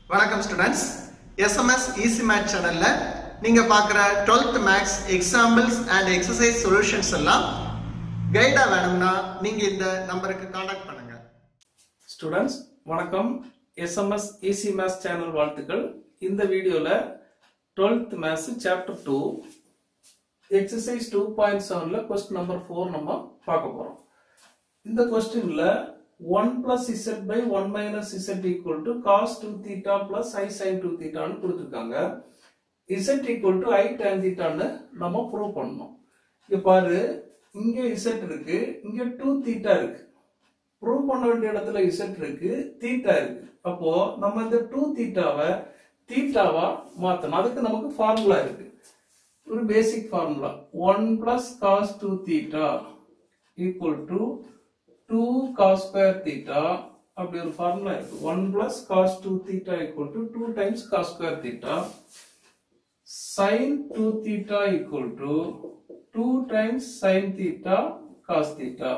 வணக்கம் students SMS easy math சேனல்ல நீங்க பார்க்குற twelfth maths examples and exercise solutions எல்லாம் கைடா வேணும்னா நீங்க இந்த நம்பருக்கு காண்டாக்ட் பண்ணுங்க ஸ்டூடெண்ட்ஸ் வணக்கம் எஸ்எம்எஸ் ஈசி மேத்ஸ் சேனல் வாழ்த்துக்கள் இந்த வீடியோல 12th maths chapter two exercise two point செவன்ல கொஸ்டின் நம்பர் ஃபோர் நம்ம பார்க்க போறோம் இந்த கொஸ்டின்ல one plus z by one minus z equal to cos two theta plus i sine two தீட்டான்னு கொடுத்துருக்காங்க z equal to i tan தீட்டான்னு நம்ம ப்ரூவ் பண்ணணும் இங்க பாரு இங்க இசட் இருக்கு இங்க டூ தீட்டா இருக்கு ப்ரூவ் பண்ண வேண்டிய இடத்துல இசட் இருக்கு தீட்டா இருக்கு அப்போ நம்ம இந்த டூ தீட்டாவை தீட்டாவா மாத்தணும் அதுக்கு நமக்கு ஃபார்முலா இருக்கு ஒரு basic formula one plus cos two theta equal to two cos square theta அப்படி ஒரு ஃபார்முலா இருக்கு one plus cos two theta equal to two times cos square theta sin 2 theta equal to 2 times sin theta cos theta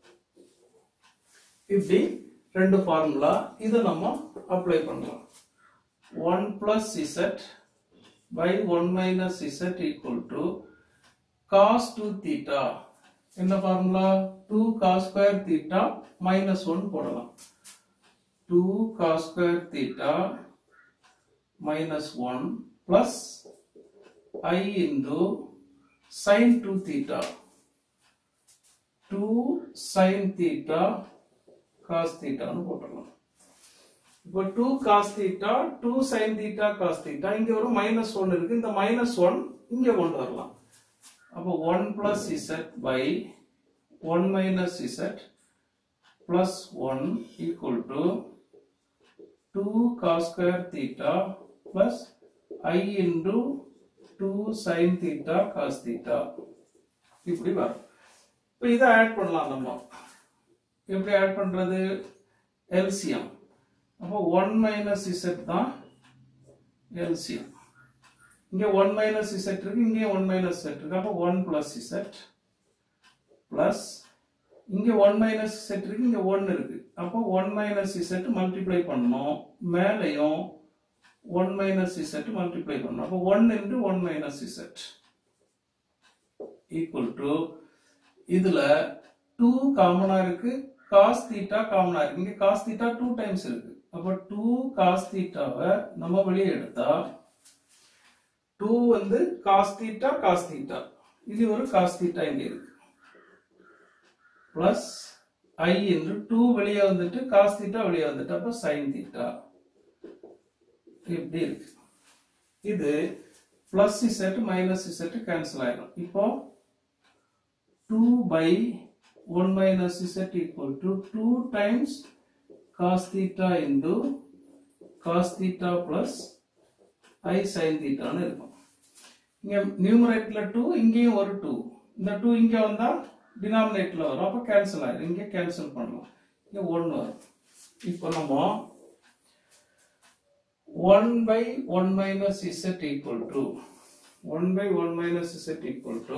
இப்படி ரெண்டு formula இதை நம்ம apply பண்ணலாம் 1 plus z by 1 minus z equal to cos 2 theta என்ன formula 2 cos square theta minus 1 போடலாம் 2 cos square theta minus 1 plus i into sin 2 theta 2 sin theta cos theta னு போட்டுடலாம் இப்போ 2 cos theta 2 sin theta cos theta இங்க ஒரு minus one இருக்கு இந்த minus one இங்க கொண்டு வரலாம் அப்போ one plus z by one minus z plus one equal to two cos square theta plus i into two sine theta cos theta இப்படி வரும் இப்போ இதை ஆட் பண்ணலாம் நம்ம எப்படி ஆட் பண்றது எல்சிஎம் அப்போ ஒன் மைனஸ் இசட் தான் எல்சிஎம் இங்க ஒன் மைனஸ் இசட் இருக்கு இங்கே ஒன் மைனஸ் செட் இருக்கு அப்போ ஒன் பிளஸ் இசட் பிளஸ் இங்க ஒன் மைனஸ் இசட் இருக்கு இங்க ஒன் இருக்கு அப்போ ஒன் மைனஸ் இசட் மல்டிப்ளை பண்ணணும் மேலையும் ஒன் மைனஸ் இசட் மல்டிப்ளை பண்ணணும் அப்போ one into one minus z equal to இதுல டூ காமனா இருக்கு காஸ் தீட்டா காமனா இருக்கு இங்க காஸ் தீட்டா டூ டைம்ஸ் இருக்கு அப்ப டூ காஸ் தீட்டாவை நம்ம வெளியே எடுத்தா டூ வந்து காஸ் தீட்டா காஸ் தீட்டா இது ஒரு காஸ் தீட்டா இங்க இருக்கு பிளஸ் ஐ என்று டூ வெளியே வந்துட்டு காஸ் தீட்டா வெளியே வந்துட்டு அப்ப சைன் தீட்டா இப்படி இருக்கு இது plus z minus z cancel ஆயிடும் இப்போ two by one minus z equal to two times cos theta into cos theta plus i sine தீட்டான்னு இருக்கும் இங்க நியூமரேட்ல டூ இங்கேயும் ஒரு டூ இந்த டூ இங்க வந்தா டினாமினேட்ல வரும் அப்ப கேன்சல் ஆயிடும் இங்க கேன்சல் பண்ணலாம் இங்க ஒன்னு வரும் இப்போ நம்ம 1 by 1 minus z equal to 1 by 1 minus z equal to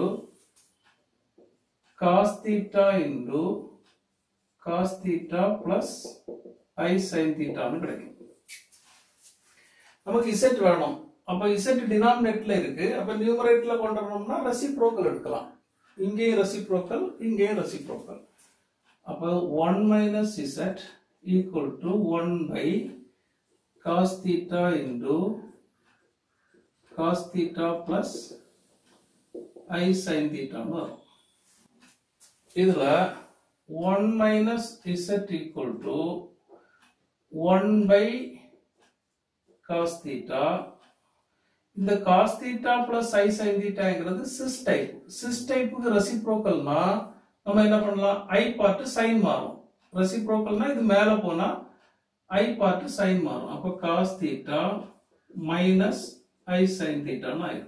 cos theta into cos theta plus i sin theta னு கிடைக்கும் நமக்கு z வேணும் அப்ப z டினாமினேட்ல இருக்கு அப்ப நியூமரேட்ல கொண்டு வரணும்னா ரெசிப்ரோக்கல் எடுக்கலாம் இங்கேயும் ரெசிப்ரோக்கல் இங்கேயும் ரெசிப்ரோக்கல் அப்ப 1 minus z equal to 1 by cos theta into cos theta plus i sin theta ன்னு வரும் இதுல 1 minus z equal to 1 by cos theta இந்த cos theta plus i sin thetaங்கிறது cis type cis typeக்கு ரெசிப்ரோக்கல்னா நம்ம என்ன பண்ணலாம் i part sin மாறும் ரெசிப்ரோக்கல்னா இது மேல போனா i பார்ட் sin மாறும் அப்ப cos theta minus i sin theta ன்னு ஆயிடும்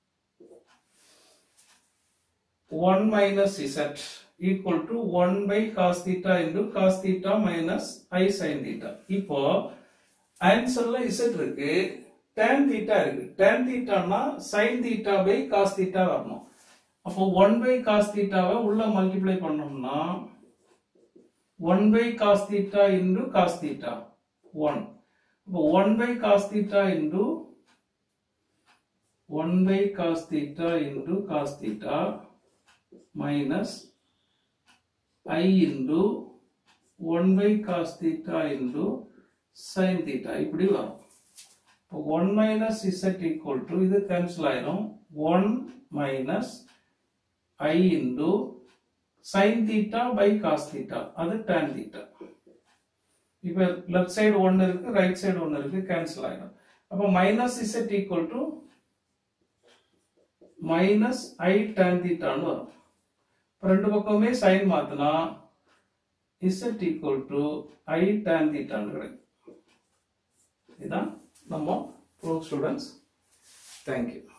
1 minus z equal to 1 by cos theta into cos theta minus i sin theta இப்போ ஆன்சர்ல z இருக்கு tan theta இருக்கு tan thetaனா sin theta by cos theta வரணும் அப்போ 1 by cos theta வை உள்ள multiply பண்ணோம்னா 1 by cos theta into cos theta 1 இப்போ one by cos theta into one by cos theta into cos theta minus i into one by cos theta into sine theta இப்படி வரும் இப்போ one minus z equal to இது cancel ஆயிரும் one minus i into sine theta by cos theta அது tan theta இப்போ left side ஒன்று இருக்கு right side ஒன்று இருக்கு கேன்சல் ஆயிடும் அப்போ minus z equal to minus i tan தீட்டான்னு வரும் இப்போ ரெண்டு பக்கமே சைன் மாத்தினா z equal to i tan தீட்டான்னு கிடைக்கும் இதுதான் நம்ம ப்ரூவ் ஸ்டூடெண்ட்ஸ் தேங்க்யூ